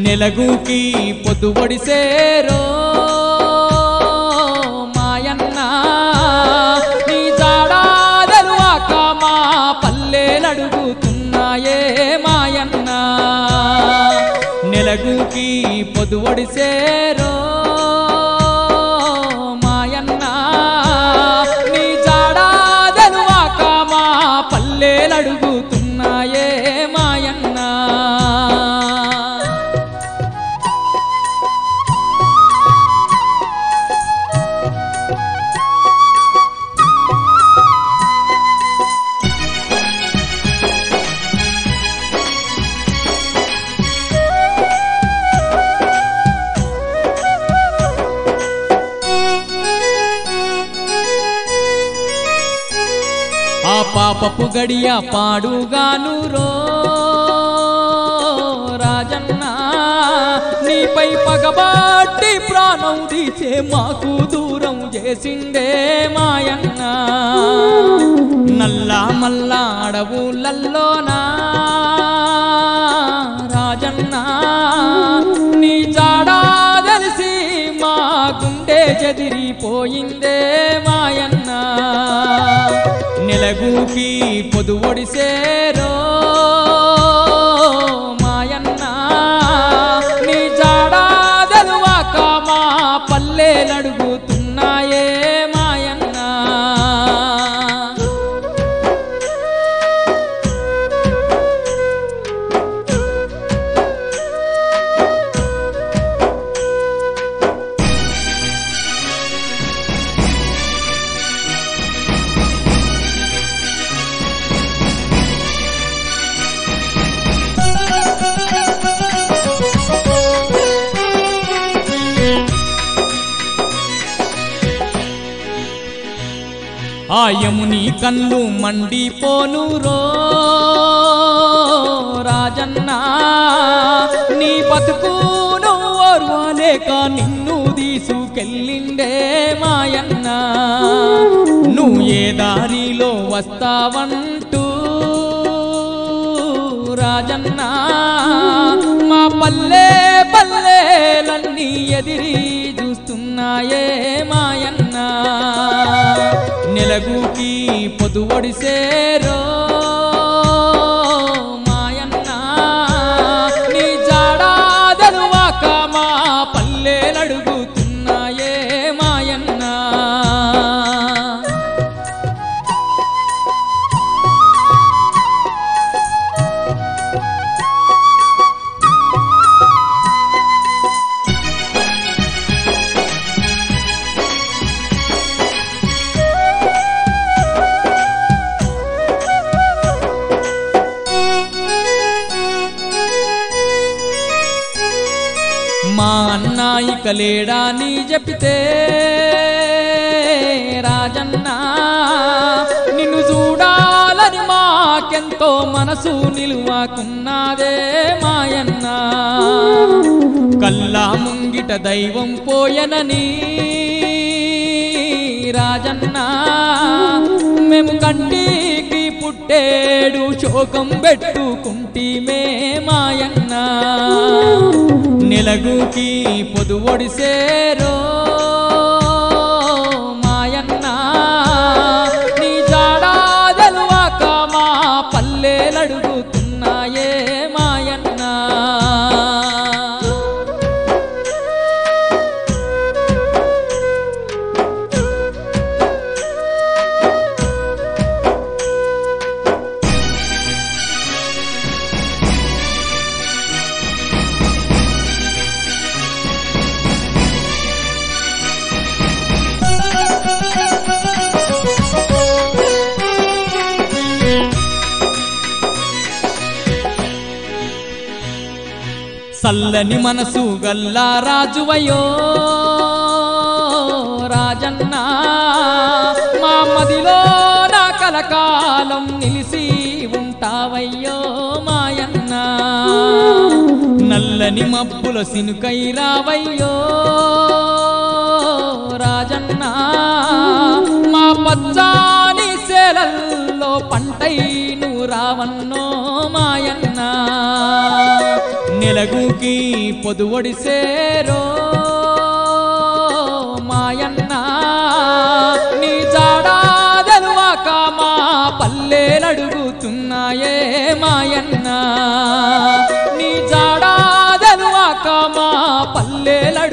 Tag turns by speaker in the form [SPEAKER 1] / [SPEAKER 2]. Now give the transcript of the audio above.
[SPEAKER 1] నెలగుకి పొద్దు ఒడిసేరో మాయన్న నీ జాడాదరువాక మా పల్లెలడుగుతున్నాయే మాయన్న నెలగుకి పొద్దు ఒడిసేరో మాయన్న నీ జాడాదరువాక మా పల్లెలడుగుతున్నాయే మాయన్న ఆ పాపపు గడియ పాడుగాను రో రాజన్న నీపై పగబాటి ప్రాణం తీసే మాకు దూరం చేసిండే మాయన్న నల్లా మల్లా అడవులల్లోనా రాజన్న నీ జాడా తెలిసి మా గుండె చెదిరిపోయిందే మాయన్న నెలగూకి పొదు ఒడిసేరో మాయన్న నీ జాడా తెలువాక మా పల్లెలడుగుతున్నాయే మాయన్న ఆ యముని కళ్ళు మండిపోను రో రాజన్న నీ బతుకును ఓర్వలేక నిన్ను తీసుకెళ్ళిండే మాయన్న నువ్వు ఏ దారిలో వస్తావంటూ రాజన్న మా పల్లె పల్లెలన్నీ ఎదిరి చూస్తున్నాయే మాయన్న నెలగుకి పొదు ఒడిసేరో మాయన్న నీ జాడా తెరువాక మా పల్లెలడుగుతున్నాయే మాయన్న మా అన్న ఇక లేడా నీ చెప్పితే రాజన్న నిన్ను చూడాలని మాకెంతో మనసు నిలువకున్నదే మాయన్న కల్లా ముంగిట దైవం పోయనని రాజన్న మేము కంటికి పుట్టేడు శోకం పెట్టుకుంటిమే మాయన్న నెలగుకి పొదు ఒడిసేరో మాయన్న నీ జాడా తెలువాక మా పల్లెలడుగుతున్నాయే మాయన్న సల్లని మనసు గల్లా రాజువయో రాజన్న మా మదిలో నా కలకాలం నిలిసి ఉంటావయ్యో మాయన్న నల్లని మబ్బుల సినుకై రావయ్యో రాజన్న మా పచ్చాని సేలల్లో పంటై నువ్వు రావన్నో మాయన్న నెల వెలగుకి పొదువడిసేరో మాయన్న నీ జాడా తెలువాక మా పల్లెలడుగుతున్నాయే మాయన్న నీ జాడా తెలువాక మా పల్లెలడుగుతున్నాయే